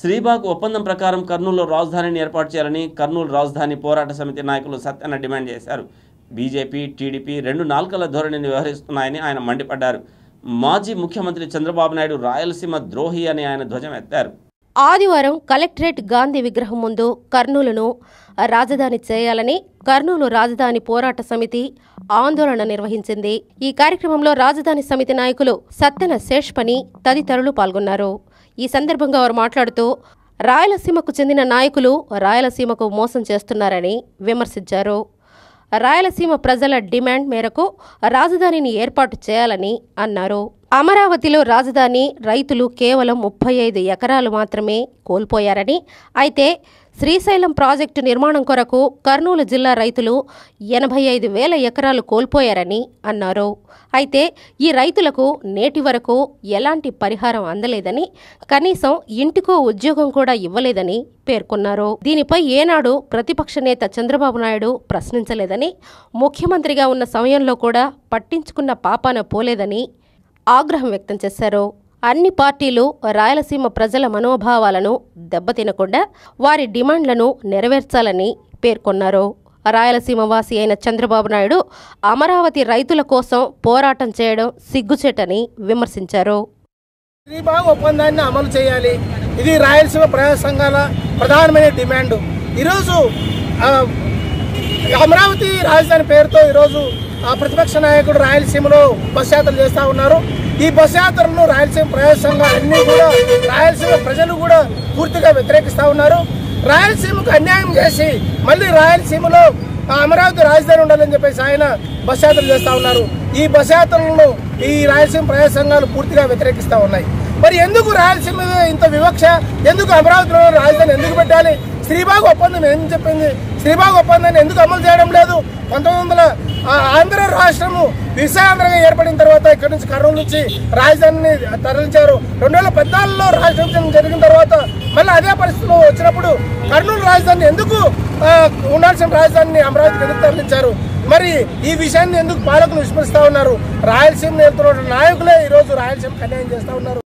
శ్రీబాగ్ ఒప్పందం ప్రకారం కర్నూలులో రాజధానిని ఏర్పాటు చేయాలని కర్నూలు రాజధాని పోరాట సమితి నాయకులు సత్యన్న డిమాండ్ చేశారు బీజేపీ టీడీపీ రెండు నాల్కల ధోరణిని వ్యవహరిస్తున్నాయని ఆయన మండిపడ్డారు మాజీ ముఖ్యమంత్రి చంద్రబాబు నాయుడు రాయలసీమ ద్రోహి అని ఆయన ధ్వజం ఎత్తారు ఆదివారం కలెక్టరేట్ గాంధీ విగ్రహం ముందు కర్నూలును రాజధాని చేయాలని కర్నూలు రాజధాని పోరాట సమితి ఆందోళన నిర్వహించింది ఈ కార్యక్రమంలో రాజధాని సమితి నాయకులు సత్తెన శేష్పని తదితరులు పాల్గొన్నారు ఈ సందర్భంగా వారు మాట్లాడుతూ రాయలసీమకు చెందిన నాయకులు రాయలసీమకు మోసం చేస్తున్నారని విమర్శించారు రాయలసీమ ప్రజల డిమాండ్ మేరకు రాజధానిని ఏర్పాటు చేయాలని అన్నారు అమరావతిలో రాజధాని రైతులు కేవలం ముప్పై ఐదు ఎకరాలు మాత్రమే కోల్పోయారని అయితే శ్రీశైలం ప్రాజెక్టు నిర్మాణం కొరకు కర్నూలు జిల్లా రైతులు ఎనభై ఐదు వేల ఎకరాలు కోల్పోయారని అన్నారు అయితే ఈ రైతులకు నేటి వరకు ఎలాంటి పరిహారం అందలేదని కనీసం ఇంటికో ఉద్యోగం కూడా ఇవ్వలేదని పేర్కొన్నారు దీనిపై ఏనాడు ప్రతిపక్ష నేత చంద్రబాబు నాయుడు ప్రశ్నించలేదని ముఖ్యమంత్రిగా ఉన్న సమయంలో కూడా పట్టించుకున్న పాపాన పోలేదని ఆగ్రహం వ్యక్తం చేశారు అన్ని పార్టీలు రాయలసీమ ప్రజల మనోభావాలను దెబ్బతినకుండా వారి డిమాండ్లను నెరవేర్చాలని పేర్కొన్నారు రాయలసీమ వాసి అయిన చంద్రబాబు నాయుడు అమరావతి రైతుల కోసం పోరాటం చేయడం సిగ్గుచేటని విమర్శించారు శ్రీబాగ్ ఒప్పందాన్ని అమలు చేయాలి ఇది రాయలసీమ ప్రజా సంఘాల ప్రధానమైన డిమాండ్ ఈరోజు ఆ, అమరావతి రాజధాని పేరుతో ఈరోజు ఆ ప్రతిపక్ష నాయకుడు రాయలసీమలో బస్ యాత్రలు చేస్తూ ఉన్నారు ఈ బస్ యాత్రలను రాయలసీమ ప్రజా సంఘాలన్నీ కూడా రాయలసీమ ప్రజలు కూడా పూర్తిగా వ్యతిరేకిస్తూ ఉన్నారు రాయలసీమకు అన్యాయం చేసి మళ్ళీ రాయలసీమలో ఆ అమరావతి రాజధాని ఉండాలని చెప్పేసి ఆయన బస్ యాత్రలు చేస్తూ ఉన్నారు ఈ బస్ యాత్రలను ఈ రాయలసీమ ప్రజా సంఘాలు పూర్తిగా వ్యతిరేకిస్తూ ఉన్నాయి మరి ఎందుకు రాయలసీమ మీద ఇంత వివక్ష ఎందుకు అమరావతిలో రాజధాని ఎందుకు పెట్టాలి శ్రీబాగ్ ఒప్పందం ఏం చెప్పింది శ్రీబాగ్ ఒప్పందాన్ని ఎందుకు అమలు చేయడం లేదు పంతొమ్మిది వందల ఆ, ఆంధ్ర రాష్ట్రము విశాలంగా ఏర్పడిన తర్వాత ఇక్కడ నుంచి కర్నూలు నుంచి రాజధానిని తరలించారు రెండు వేల పద్నాలుగులో రాష్ట్ర విభజన జరిగిన తర్వాత మళ్ళీ అదే పరిస్థితిలో వచ్చినప్పుడు కర్నూలు రాజధాని ఎందుకు ఆ, ఉండాల్సిన రాజధానిని అమరావతికి ఎందుకు తరలించారు మరి ఈ విషయాన్ని ఎందుకు పాలకులు విస్మరిస్తా ఉన్నారు రాయలసీమ నేతలు నాయకులే ఈరోజు రాయలసీమకు అన్యాయం చేస్తా ఉన్నారు